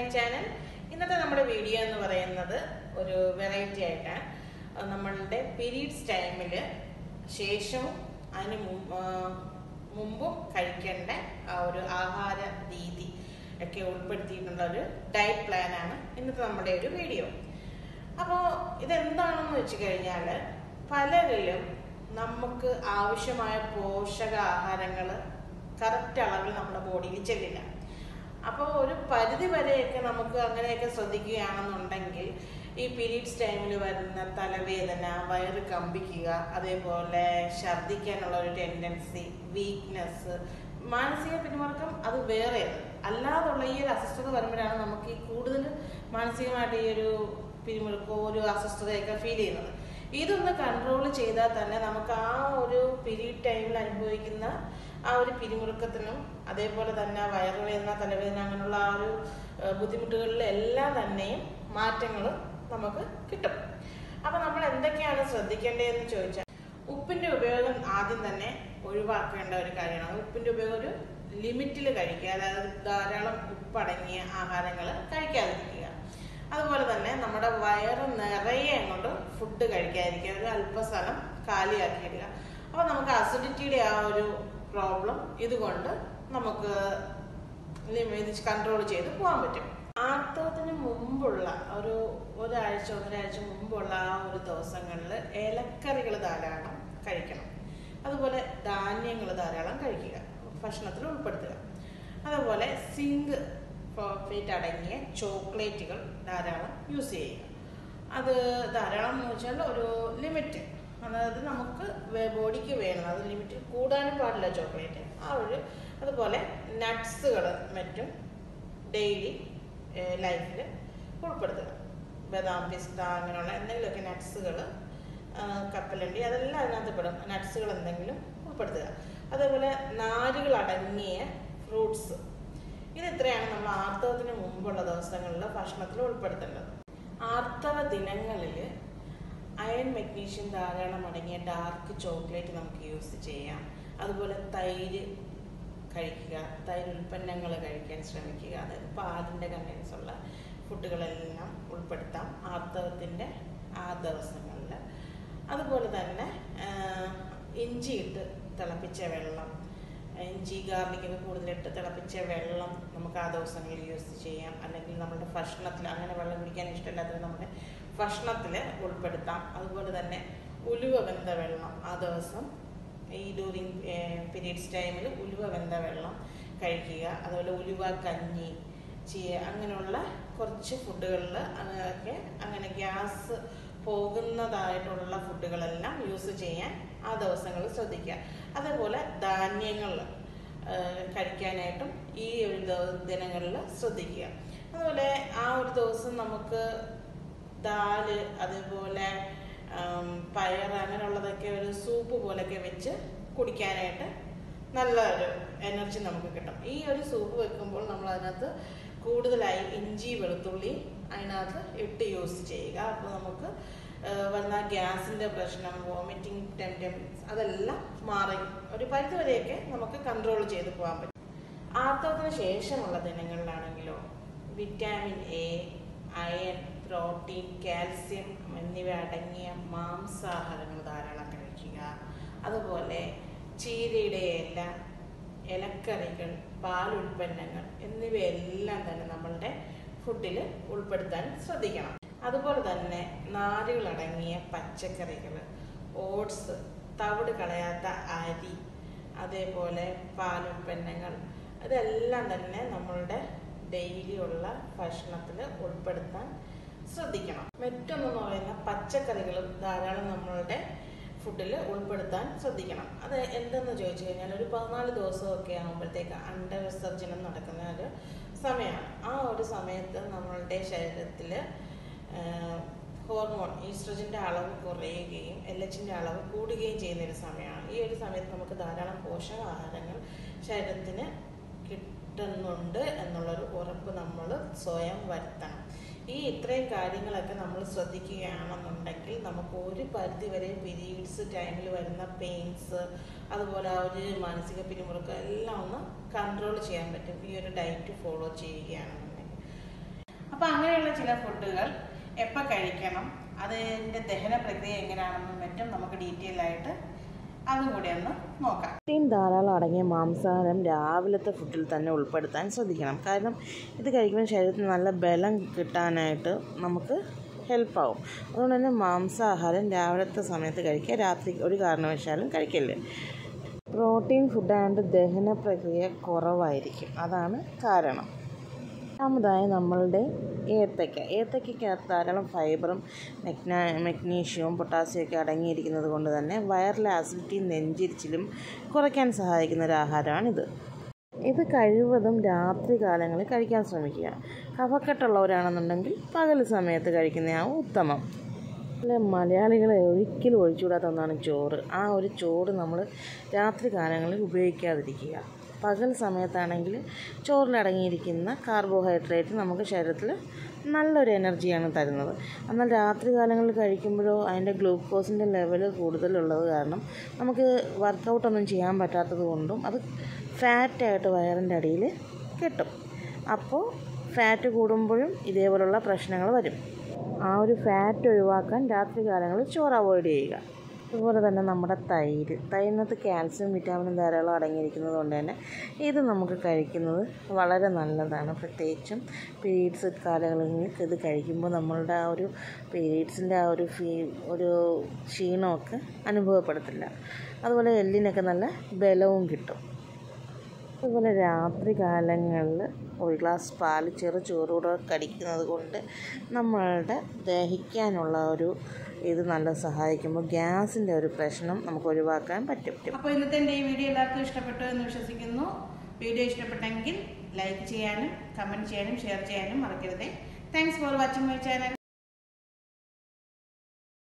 channel ഇന്നത്തെ നമ്മുടെ video എന്ന് പറയുന്നത് ഒരു വെറൈറ്റി ആയിട്ടാണ് അത് നമ്മളുടെ പീരീഡ്സ് ടൈമിൽ ശേഷവും അതിന് മുമ്പ് ആ, മുമ്പും കഴിക്കേണ്ട ആ ഒരു ആഹാര രീതി ഒക്കെ ഉൾപ്പെടുത്തിയിട്ടുള്ള ഒരു ഡയറ്റ് പ്ലാനാണ് ഇന്നത്തെ നമ്മുടെ ഒരു വീഡിയോ അപ്പോൾ ഇതെന്താണെന്ന് വെച്ച് കഴിഞ്ഞാൽ പലരിലും നമുക്ക് ആവശ്യമായ പോഷകാഹാരങ്ങൾ കറക്റ്റ് അളവിൽ നമ്മുടെ ബോഡിയിൽ ചെല്ലില്ല അപ്പോൾ ഒരു പരിധി വരെയൊക്കെ നമുക്ക് അങ്ങനെയൊക്കെ ശ്രദ്ധിക്കുകയാണെന്നുണ്ടെങ്കിൽ ഈ പീരീഡ്സ് ടൈമിൽ വരുന്ന തലവേദന വയറ് കമ്പിക്കുക അതേപോലെ ഛർദ്ദിക്കാനുള്ള ഒരു ടെൻഡൻസി വീക്ക്നെസ് മാനസിക പിന്മുറുക്കം അത് വേറെയാണ് അല്ലാതുള്ള ഈ ഒരു അസ്വസ്ഥത വരുമ്പോഴാണ് നമുക്ക് ഈ കൂടുതൽ മാനസികമായിട്ട് ഈ ഒരു പിരിമുറുക്കവും ഒരു അസ്വസ്ഥതയൊക്കെ ഫീൽ ചെയ്യുന്നത് ഇതൊന്ന് കൺട്രോൾ ചെയ്താൽ തന്നെ നമുക്ക് ആ ഒരു പീരീഡ് ടൈമിൽ അനുഭവിക്കുന്ന ആ ഒരു പിരിമുറുക്കത്തിനും അതേപോലെ തന്നെ വയറുവേദന തലവേദന അങ്ങനെയുള്ള ആ ഒരു ഏഹ്, ബുദ്ധിമുട്ടുകളിലെല്ലാം തന്നെയും മാറ്റങ്ങൾ നമുക്ക് കിട്ടും അപ്പൊ നമ്മൾ എന്തൊക്കെയാണ് ശ്രദ്ധിക്കേണ്ടതെന്ന് ചോദിച്ചാൽ ഉപ്പിന്റെ ഉപയോഗം ആദ്യം തന്നെ ഒഴിവാക്കേണ്ട ഒരു കാര്യമാണ് ഉപ്പിന്റെ ഉപയോഗം ഒരു ലിമിറ്റിൽ കഴിക്കുക അതായത് ധാരാളം ഉപ്പടങ്ങിയ ആഹാരങ്ങൾ കഴിക്കാതിരിക്കുക അതുപോലെ തന്നെ നമ്മുടെ വയറ് നിറയെ അങ്ങോട്ട് ഫുഡ് കഴിക്കാതിരിക്കുക ഒരു അല്പസ്ഥലം കാലിയാക്കിയിടുക അപ്പൊ നമുക്ക് അസിഡിറ്റിയുടെ ആ ഒരു പ്രോബ്ലം ഇതുകൊണ്ട് നമുക്ക് ഇത് കൺട്രോൾ ചെയ്ത് പോകാൻ പറ്റും ആർത്തവത്തിന് മുമ്പുള്ള ഒരു ഒരാഴ്ച ഒന്നരാഴ്ച മുമ്പുള്ള ആ ഒരു ദിവസങ്ങളിൽ ഇലക്കറികൾ ധാരാളം കഴിക്കണം അതുപോലെ ധാന്യങ്ങൾ ധാരാളം കഴിക്കുക ഭക്ഷണത്തിൽ ഉൾപ്പെടുത്തുക അതുപോലെ സിങ്ക് ഫോർഫേറ്റ് അടങ്ങിയ ചോക്ലേറ്റുകൾ ധാരാളം യൂസ് ചെയ്യുക അത് ധാരാളം എന്ന് വെച്ചാൽ ഒരു ലിമിറ്റ് അതായത് നമുക്ക് ബോഡിക്ക് വേണം അത് ലിമിറ്റ് കൂടാനും പാടില്ല ചോക്ലേറ്റ് ആ ഒരു അതുപോലെ നട്ട്സുകൾ മറ്റും ഡെയിലി ലൈഫിൽ ഉൾപ്പെടുത്തുക ബദാം പിസ്ത അങ്ങനെയുള്ള എന്തെങ്കിലുമൊക്കെ നട്ട്സുകൾ കപ്പലണ്ടി അതെല്ലാം അതിനകത്ത് പെടും നട്ട്സുകൾ എന്തെങ്കിലും ഉൾപ്പെടുത്തുക അതേപോലെ നാരുകൾ അടങ്ങിയ ഫ്രൂട്ട്സ് ഇത് ഇത്രയാണ് നമ്മൾ ആർത്തവത്തിന് മുമ്പുള്ള ദിവസങ്ങളിൽ ഭക്ഷണത്തിൽ ഉൾപ്പെടുത്തേണ്ടത് ആർത്തവ ദിനങ്ങളിൽ അയൺ മെഗ്നീഷ്യം ധാരാളം അടങ്ങിയ ഡാർക്ക് ചോക്ലേറ്റ് നമുക്ക് യൂസ് ചെയ്യാം അതുപോലെ തൈര് കഴിക്കുക തൈര് ഉൽപ്പന്നങ്ങൾ കഴിക്കാൻ ശ്രമിക്കുക അതായത് പാലിൻ്റെ കണ്ടൻസ് ഉള്ള ഫുഡുകളെല്ലാം ഉൾപ്പെടുത്താം ആർത്തവത്തിൻ്റെ ആ ദിവസങ്ങളിൽ അതുപോലെ തന്നെ ആഹ്, ഇഞ്ചിയിട്ട് തിളപ്പിച്ച വെള്ളം ഇഞ്ചി ഗാർലിക്കൊക്കെ കൂടുതലിട്ട് തിളപ്പിച്ച വെള്ളം നമുക്ക് ആ ദിവസങ്ങളിൽ യൂസ് ചെയ്യാം അല്ലെങ്കിൽ നമ്മുടെ ഭക്ഷണത്തിൽ അങ്ങനെ വെള്ളം കുടിക്കാൻ ഇഷ്ടമില്ലാത്തത് നമ്മുടെ ഭക്ഷണത്തിൽ ഉൾപ്പെടുത്താം അതുപോലെ തന്നെ ഉലുവ വെന്ത വെള്ളം ആ ദിവസം ഈ ഡ്യൂറിങ് പീരീഡ്സ് ടൈമിൽ ഉലുവ വെന്ത വെള്ളം കഴിക്കുക അതുപോലെ ഉലുവ കഞ്ഞി ചീയ അങ്ങനെയുള്ള കുറച്ച് ഫുഡുകളിൽ അങ്ങനെയൊക്കെ അങ്ങനെ ഗ്യാസ് പോകുന്നതായിട്ടുള്ള ഫുഡുകളെല്ലാം യൂസ് ചെയ്യാൻ ആ ദിവസങ്ങളിൽ ശ്രദ്ധിക്കുക അതേപോലെ ധാന്യങ്ങൾ കഴിക്കാനായിട്ടും ഈ ഒരു ദിനങ്ങളിൽ ശ്രദ്ധിക്കുക അതുപോലെ ആ ഒരു ദിവസം നമുക്ക് ദാല് അതേപോലെ ആം, പയർ അങ്ങനെയുള്ളതൊക്കെ ഒരു സൂപ്പ് പോലൊക്കെ വെച്ച് കുടിക്കാനായിട്ട് നല്ല ഒരു എനർജി നമുക്ക് കിട്ടും ഈ ഒരു സൂപ്പ് വെക്കുമ്പോൾ നമ്മൾ അതിനകത്ത് കൂടുതലായി ഇഞ്ചി വെളുത്തുള്ളി അതിനകത്ത് ഇട്ട് യൂസ് ചെയ്യുക അപ്പോൾ നമുക്ക് ആ, വരുന്ന ഗ്യാസിൻ്റെ പ്രശ്നം വോമിറ്റിംഗ് ടെംറ്റംസ് അതെല്ലാം മാറി ഒരു പരിധി വരെയൊക്കെ നമുക്ക് കൺട്രോൾ ചെയ്ത് പോകാൻ പറ്റും ആർത്തവത്തിന് ശേഷമുള്ള ദിനങ്ങളിലാണെങ്കിലോ vitamin A iron protein calcium എന്നിവ അടങ്ങിയ മാംസാഹാരങ്ങൾ ധാരാളം കഴിക്കുക അതുപോലെ ചീരയുടെ ഇല ഇലക്കറികൾ പാലുൽപ്പന്നങ്ങൾ എന്നിവയെല്ലാം തന്നെ നമ്മളുടെ ഫുഡിൽ ഉൾപ്പെടുത്താൻ ശ്രദ്ധിക്കണം അതുപോലെ തന്നെ നാരുകളടങ്ങിയ പച്ചക്കറികൾ ഓട്സ് തവിട് കളയാത്ത അരി അതേപോലെ പാലുൽപ്പന്നങ്ങൾ ഇതെല്ലാം തന്നെ നമ്മളുടെ ഡെയിലി ഉള്ള ഭക്ഷണത്തിൽ ഉൾപ്പെടുത്താൻ ശ്രദ്ധിക്കണം മറ്റൊന്നെന്ന് പറയുന്ന പച്ചക്കറികളും ധാരാളം നമ്മളുടെ ഫുഡിൽ ഉൾപ്പെടുത്താൻ ശ്രദ്ധിക്കണം അത് എന്തെന്ന് ചോദിച്ചു കഴിഞ്ഞാൽ ഒരു പതിനാല് ദിവസമൊക്കെ ആകുമ്പോഴത്തേക്ക് അണ്ടവിസർജനം നടക്കുന്ന ഒരു സമയമാണ് ആ ഒരു സമയത്ത് നമ്മളുടെ ശരീരത്തിൽ ഹോർമോൺ ഈസ്ട്രജൻ്റെ അളവ് കുറയുകയും എൽ എച്ചിൻ്റെ അളവ് കൂടുകയും ചെയ്യുന്ന ഒരു സമയമാണ് ഈ ഒരു സമയത്ത് നമുക്ക് ധാരാളം പോഷകാഹാരങ്ങൾ ശരീരത്തിന് കിട്ടുന്നുണ്ട് എന്നുള്ളൊരു ഉറപ്പ് നമ്മൾ സ്വയം വരുത്തണം ഈ ഇത്രയും കാര്യങ്ങളൊക്കെ നമ്മൾ ശ്രദ്ധിക്കുകയാണെന്നുണ്ടെങ്കിൽ നമുക്ക് ഒരു പരിധി വരെ പീരീഡ്സ് ടൈമിൽ വരുന്ന പെയിൻസ് അതുപോലെ ആ ഒരു മാനസിക പിരിമുറുക്കം എല്ലാം ഒന്ന് കൺട്രോൾ ചെയ്യാൻ പറ്റും ഈ ഒരു ഡയറ്റ് ഫോളോ ചെയ്യുകയാണെന്നുണ്ടെങ്കിൽ അപ്പോൾ അങ്ങനെയുള്ള ചില ഫുഡുകൾ എപ്പോൾ കഴിക്കണം അതിൻ്റെ ദഹന പ്രക്രിയ എങ്ങനെയാണെന്നും മറ്റും നമുക്ക് ഡീറ്റെയിൽ ആയിട്ട് അതും കൂടി ഒന്ന് നോക്കാം പ്രോട്ടീൻ ധാരാളം അടങ്ങിയ മാംസാഹാരം രാവിലത്തെ ഫുഡിൽ തന്നെ ഉൾപ്പെടുത്താൻ ശ്രദ്ധിക്കണം കാരണം ഇത് കഴിക്കുമ്പോൾ ശരീരത്തിന് നല്ല ബലം കിട്ടാനായിട്ട് നമുക്ക് ഹെൽപ്പാവും അതുകൊണ്ട് തന്നെ മാംസാഹാരം രാവിലത്തെ സമയത്ത് കഴിക്കുക രാത്രി ഒരു കാരണവശാലും കഴിക്കല്ലേ പ്രോട്ടീൻ ഫുഡായതുകൊണ്ട് ദഹന പ്രക്രിയ കുറവായിരിക്കും അതാണ് കാരണം രണ്ടാമതായി നമ്മളുടെ ഏത്തക്ക ഏത്തക്കയ്ക്കകത്ത് ധാരാളം ഫൈബറും മെഗ്നാ മെഗ്നീഷ്യവും പൊട്ടാസ്യവും ഒക്കെ അടങ്ങിയിരിക്കുന്നത് കൊണ്ട് തന്നെ വയറിലെ അസിഡിറ്റിയും നെഞ്ചിരിച്ചിലും കുറയ്ക്കാൻ സഹായിക്കുന്ന ഒരു ആഹാരമാണിത് ഇത് കഴിവതും രാത്രി കാലങ്ങളിൽ കഴിക്കാൻ ശ്രമിക്കുക കഫക്കെട്ടുള്ളവരാണെന്നുണ്ടെങ്കിൽ പകൽ സമയത്ത് കഴിക്കുന്നതാണ് ഉത്തമം അല്ല മലയാളികളെ ഒരിക്കലും ഒഴിച്ചുകൂടാത്ത ഒന്നാണ് ചോറ് ആ ഒരു ചോറ് നമ്മൾ രാത്രി കാലങ്ങളിൽ ഉപയോഗിക്കാതിരിക്കുക പകൽ സമയത്താണെങ്കിൽ ചോറിലടങ്ങിയിരിക്കുന്ന കാർബോഹൈഡ്രേറ്റ് നമുക്ക് ശരീരത്തിൽ നല്ലൊരു എനർജിയാണ് തരുന്നത് എന്നാൽ രാത്രി കാലങ്ങളിൽ കഴിക്കുമ്പോഴോ അതിൻ്റെ ഗ്ലൂക്കോസിൻ്റെ ലെവൽ കൂടുതലുള്ളത് കാരണം നമുക്ക് വർക്കൗട്ടൊന്നും ചെയ്യാൻ പറ്റാത്തത് കൊണ്ടും അത് ഫാറ്റായിട്ട് വയറിൻ്റെ അടിയിൽ കിട്ടും അപ്പോൾ ഫാറ്റ് കൂടുമ്പോഴും ഇതേപോലുള്ള പ്രശ്നങ്ങൾ വരും ആ ഒരു ഫാറ്റ് ഒഴിവാക്കാൻ രാത്രി കാലങ്ങളിൽ ചോറ് അവോയ്ഡ് ചെയ്യുക അതുപോലെ തന്നെ നമ്മുടെ തൈര് തൈരിനകത്ത് കാൽസ്യം വിറ്റാമിനും ധാരാളം അടങ്ങിയിരിക്കുന്നത് കൊണ്ട് തന്നെ ഇത് നമുക്ക് കഴിക്കുന്നത് വളരെ നല്ലതാണ് പ്രത്യേകിച്ചും പീരീഡ്സ് കാലങ്ങളിൽ ഇത് കഴിക്കുമ്പോൾ നമ്മളുടെ ആ ഒരു പീരീഡ്സിൻ്റെ ആ ഒരു ഫീ ഒരു ക്ഷീണമൊക്കെ അനുഭവപ്പെടത്തില്ല അതുപോലെ എല്ലിനൊക്കെ നല്ല ബലവും കിട്ടും അതുപോലെ രാത്രി കാലങ്ങളിൽ ഒരു ഗ്ലാസ് പാല് ചെറു ചോറൂടെ കടിക്കുന്നത് കൊണ്ട് നമ്മളുടെ ദഹിക്കാനുള്ള ഒരു ഇത് നല്ല സഹായിക്കുമ്പോൾ ഗ്യാസിൻ്റെ ഒരു പ്രശ്നം നമുക്ക് ഒഴിവാക്കാൻ പറ്റും അപ്പോൾ ഇന്നത്തെ എൻ്റെ ഈ വീഡിയോ എല്ലാവർക്കും ഇഷ്ടപ്പെട്ടു എന്ന് വിശ്വസിക്കുന്നു വീഡിയോ ഇഷ്ടപ്പെട്ടെങ്കിൽ ലൈക്ക് ചെയ്യാനും കമൻറ്റ് ചെയ്യാനും ഷെയർ ചെയ്യാനും മറക്കരുതേ thanks for watching my channel